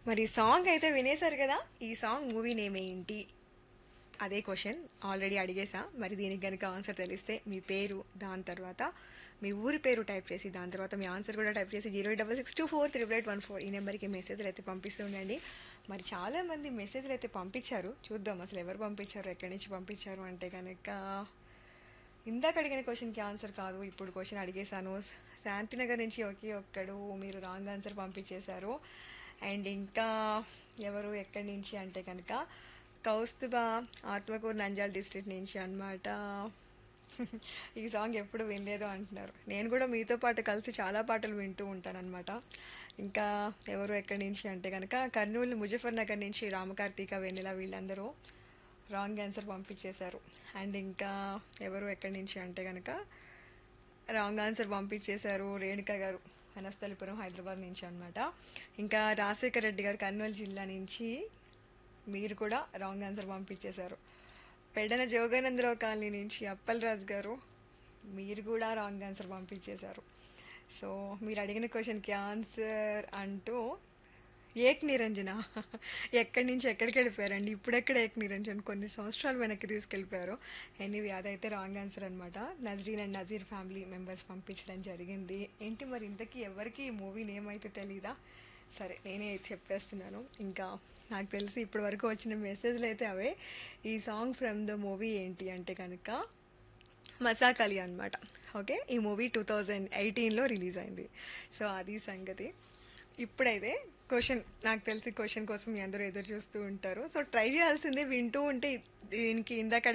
మరి సాంగ్ అయితే వినేశారు కదా ఈ సాంగ్ మూవీ నేమ్ ఏంటి అదే క్వశ్చన్ ఆల్రెడీ అడిగేసా మరి దీనికి కనుక ఆన్సర్ తెలిస్తే మీ పేరు దాని తర్వాత మీ ఊరి పేరు టైప్ చేసి దాని తర్వాత మీ ఆన్సర్ కూడా టైప్ చేసి zero double six two four triple eight one four ఈ నెంబర్కి మెసేజ్లు అయితే పంపిస్తూ ఉండండి మరి చాలామంది మెసేజ్లు అయితే పంపించారు చూద్దాం అసలు ఎవరు పంపించారు ఎక్కడి నుంచి పంపించారు అంటే కనుక ఇందాక అడిగిన క్వశ్చన్కి ఆన్సర్ కాదు ఇప్పుడు క్వశ్చన్ అడిగేశాను శాంతినగర్ నుంచి ఒకే ఒక్కడు మీరు రాంగ్ ఆన్సర్ పంపించేశారు అండ్ ఇంకా ఎవరు ఎక్కడి నుంచి అంటే కనుక కౌస్తుబా ఆత్మకూరు నంజాల్ డిస్ట్రిక్ట్ నుంచి అన్నమాట ఈ సాంగ్ ఎప్పుడు వినలేదు అంటున్నారు నేను కూడా మీతో పాటు కలిసి చాలా పాటలు వింటూ ఉంటానన్నమాట ఇంకా ఎవరు ఎక్కడి నుంచి అంటే కనుక కర్నూలు ముజఫర్ నగర్ నుంచి రామకార్తీక వెన్నెల వీళ్ళందరూ రాంగ్ ఆన్సర్ పంపించేశారు అండ్ ఇంకా ఎవరు ఎక్కడి నుంచి అంటే కనుక రాంగ్ ఆన్సర్ పంపించేశారు రేణుక గారు వనస్థలిపురం హైదరాబాద్ నుంచి అనమాట ఇంకా రాజశేఖర్ రెడ్డి గారు కర్నూలు జిల్లా నుంచి మీరు కూడా రాంగ్ ఆన్సర్ పంపించేశారు పెడన జోగానందరావు కాలనీ నుంచి అప్పలరాజు గారు మీరు కూడా రాంగ్ ఆన్సర్ పంపించేశారు సో మీరు అడిగిన క్వశ్చన్కి ఆన్సర్ అంటూ ఏక్ నిరంజన ఎక్కడి నుంచి ఎక్కడికి వెళ్ళిపోయారండి ఇప్పుడెక్కడ ఏక్ నిరంజన్ కొన్ని సంవత్సరాలు వెనక్కి తీసుకెళ్ళిపోయారు ఎనీవి అదైతే రాంగ్ ఆన్సర్ అనమాట Nazreen and Nazeer family members పంపించడం జరిగింది ఏంటి మరి ఇంతకీ ఎవరికి ఈ మూవీ నేమ్ అయితే తెలీదా సరే నేనే చెప్పేస్తున్నాను ఇంకా నాకు తెలిసి ఇప్పటి వరకు వచ్చిన మెసేజ్లు అయితే అవే ఈ సాంగ్ ఫ్రమ్ ద మూవీ ఏంటి అంటే కనుక మసాక్ అలీ అనమాట ఓకే ఈ మూవీ టూ థౌజండ్ ఎయిటీన్లో రిలీజ్ అయింది సో అది సంగతి ఇప్పుడైతే క్వశ్చన్ నాకు తెలిసి క్వశ్చన్ కోసం మీ అందరూ ఎదురు చూస్తూ ఉంటారు సో ట్రై చేయాల్సిందే వింటూ ఉంటే దీనికి ఇందాక